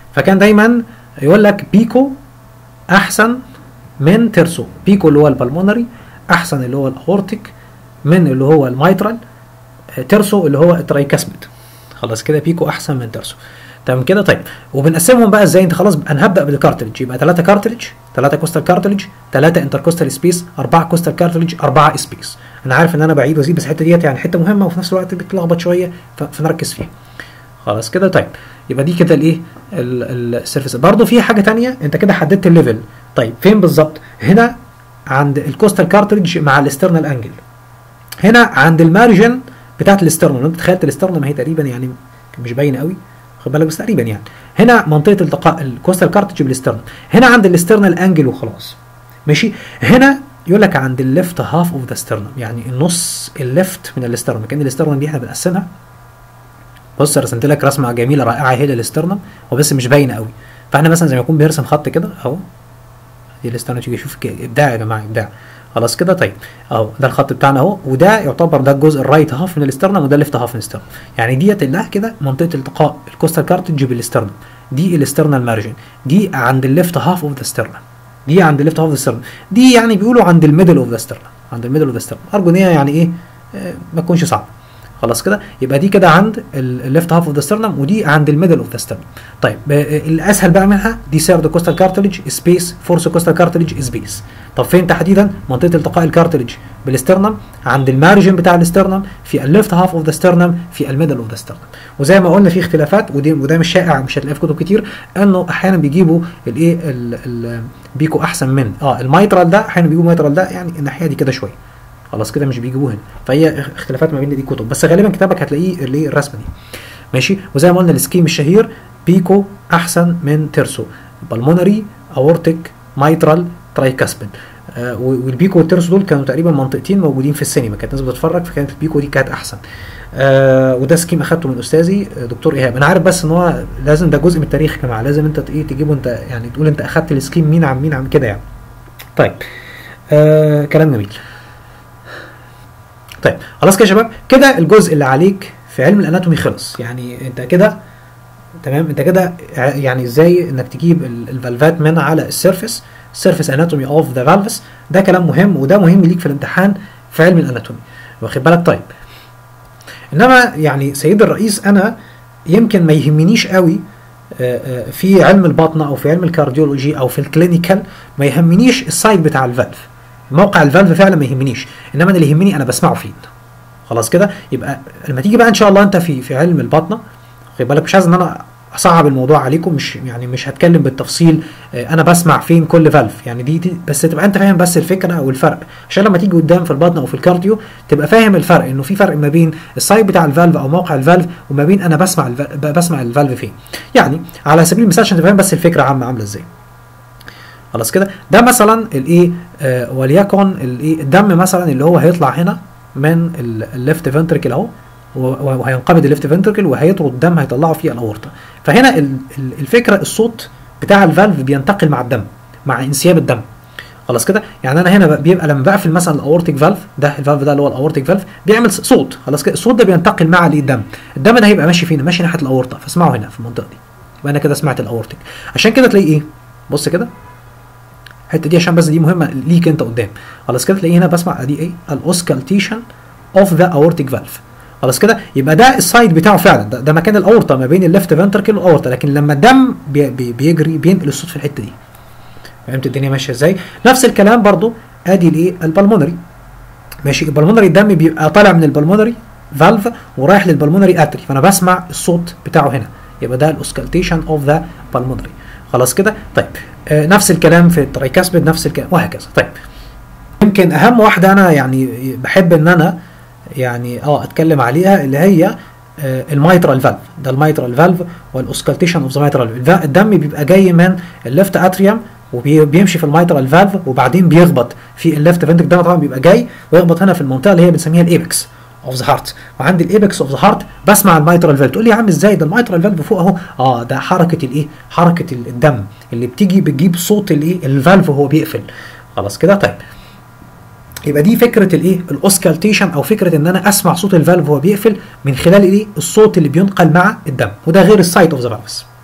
فكان دايما يقول لك بيكو احسن من ترسو بيكو اللي هو البلمونري احسن اللي هو الاورتيك من اللي هو الميترال ترسو اللي هو الترايكاسميد خلاص كده بيكو احسن من ترسو تمام كده طيب وبنقسمهم بقى ازاي انت خلاص انا هبدا بالكارتلج يبقى 3 كارتلج 3 كوستال كارتلج 3 انتركوستال سبيس 4 كوستال كارتلج 4 سبيس انا عارف ان انا بعيد وازيد بس الحته ديت يعني حته مهمه وفي نفس الوقت بتلخبط شويه فنركز فيها خلاص كده طيب يبقى دي كده الايه السيرفيس برضه في حاجه تانية انت كده حددت الليفل طيب فين بالظبط هنا عند الكوستال كارتريج مع الاسترنال انجل هنا عند المارجن بتاعت الاسترنال انت تخيلت الاسترنال ما هي تقريبا يعني مش باينه قوي خد بالك بس تقريبا يعني هنا منطقه التقاء الكوستال كارتريج بالاسترنال هنا عند الاسترنال انجل وخلاص ماشي هنا يقول لك عند الليفت هاف اوف ذا سترنم يعني النص الليفت من الاسترنم كان الاسترنم دي احنا بنقسمها بص رسمت لك رسمه جميله رائعه هي للاسترنم وبس مش باينه قوي فاحنا مثلا زي ما يكون بيرسم خط كده اهو دي الاسترنم تيجي شوف ابداع يا جماعه ابداع خلاص كده طيب اهو ده الخط بتاعنا اهو وده يعتبر ده الجزء الرايت هاف من الاسترنم وده الليفت هاف من الاسترنم يعني ديت ده كده منطقه التقاء الكوستال كارتج بالاسترنم دي الاسترنال مارجن دي عند الليفت هاف اوف ذا سترنم دي عند الليفت هاف اوف ذا سترنم دي يعني بيقولوا عند الميدل اوف ذا سترنم عند الميدل اوف ذا سترنم ارجو ان هي يعني ايه آه ما تكونش صعبه خلاص كده يبقى دي كده عند الليفت هاف اوف ذا سترنم ودي عند الميدل اوف ذا سترنم طيب الاسهل بقى منها دي سيرد كوستال كارتلج سبيس فورس كوستال كارتلج سبيس طب فين تحديدا منطقه التقاء الكارتلج بالاسترنم عند المارجن بتاع الاسترنم في الليفت هاف اوف ذا سترنم في الميدل اوف ذا سترنم وزي ما قلنا في اختلافات ودي وده مش شائع مش هتلاقيه في كتب كتير انه احيانا بيجيبوا الايه بيكو احسن من اه الميترال ده احيانا بيجيبوا ميترال ده يعني الناحيه دي كده شويه خلاص كده مش بيجيبوه هنا فهي اختلافات ما بين دي كتب بس غالبا كتابك هتلاقيه اللي الرسمه دي ماشي وزي ما قلنا السكيم الشهير بيكو احسن من ترسو بالمونري اورتيك مايترال ترايكاسبين آه والبيكو والترسو دول كانوا تقريبا منطقتين موجودين في السينما كانت الناس بتتفرج فكانت البيكو دي كانت احسن آه وده سكيم اخدته من استاذي دكتور ايهاب انا عارف بس ان هو لازم ده جزء من التاريخ يا جماعه لازم انت ايه تجيبه انت يعني تقول انت اخدت السكيم مين عن مين عن كده يعني طيب آه كلام جميل طيب خلاص كده يا شباب كده الجزء اللي عليك في علم الاناتومي خلص يعني انت كده تمام انت كده يعني ازاي انك تجيب الفالفات من على السيرفيس سيرفيس اناتومي اوف ذا فالفس ده كلام مهم وده مهم ليك في الامتحان في علم الاناتومي واخد بالك طيب انما يعني سيد الرئيس انا يمكن ما يهمنيش قوي في علم الباطنه او في علم الكارديولوجي او في الكلينيكال ما يهمنيش السايت بتاع الفالف موقع الفالف فعلا ما يهمنيش انما اللي يهمني انا بسمعه فين خلاص كده يبقى لما تيجي بقى ان شاء الله انت في في علم الباطنه خد بالك مش عايز ان انا اصعب الموضوع عليكم مش يعني مش هتكلم بالتفصيل انا بسمع فين كل فالف يعني دي, دي بس تبقى انت فاهم بس الفكره او الفرق عشان لما تيجي قدام في البطن او في الكارديو تبقى فاهم الفرق انه في فرق ما بين السايت بتاع الفالف او موقع الفالف وما بين انا بسمع الفالف بسمع الفالف فين يعني على سبيل المثال عشان تفهم بس الفكره عامه عامله ازاي خلاص كده ده مثلا الايه آه وليكن الايه الدم مثلا اللي هو هيطلع هنا من الليفت فنتركل اهو وهينقبض الليفت فنتركل وهيطرد الدم هيطلعه في الاورطه فهنا الفكره الصوت بتاع الفالف بينتقل مع الدم مع انسياب الدم خلاص كده يعني انا هنا بيبقى لما بقفل مثلا الاورتيك فالف ده الفالف ده اللي هو الاورتيك فالف بيعمل صوت خلاص كده الصوت ده بينتقل مع الدم الدم ده هيبقى ماشي فين ماشي ناحيه الاورطه فاسمعه هنا في المنطقه دي يبقى انا كده سمعت الاورتيك عشان كده تلاقي ايه بص كده الحته دي عشان بس دي مهمه ليك انت قدام خلاص كده تلاقيه هنا بسمع ادي ايه الاوسكالتيشن اوف ذا اورتيك فالف خلاص كده يبقى ده السايد بتاعه فعلا ده, ده مكان الاورطه ما بين الليفت فنتركل والاورطه لكن لما الدم بي بي بيجري بينقل الصوت في الحته دي فهمت الدنيا ماشيه ازاي نفس الكلام برضو ادي الايه البلمونري ماشي البلمونري الدم بيبقى طالع من البلمونري فالف ورايح للبلمونري اتري فانا بسمع الصوت بتاعه هنا يبقى ده الاوسكالتيشن اوف ذا بالمونري خلاص كده طيب آه نفس الكلام في الترايكاسبيد نفس الكلام وهكذا طيب يمكن اهم واحده انا يعني بحب ان انا يعني اه اتكلم عليها اللي هي آه الميترال فالف ده الميترال فالف والاوسكالتيشن اوف ذا ميترال الدم بيبقى جاي من الليفت اتريوم وبيمشي في الميترال فالف وبعدين بيخبط في الليفت فنتك ده طبعا بيبقى جاي ويخبط هنا في المنطقه اللي هي بنسميها الايبكس اوف ذا هارت وعند الايبكس اوف ذا هارت بسمع الميترال فالف تقول لي يا عم ازاي ده الميترال فالف فوق اهو اه ده حركه الايه حركه الدم اللي بتيجي بتجيب صوت الايه الفالف وهو بيقفل خلاص كده طيب يبقى دي فكره الايه الاوسكالتيشن او فكره ان انا اسمع صوت الفالف وهو بيقفل من خلال الايه الصوت اللي بينقل مع الدم وده غير السايت اوف ذا فالفز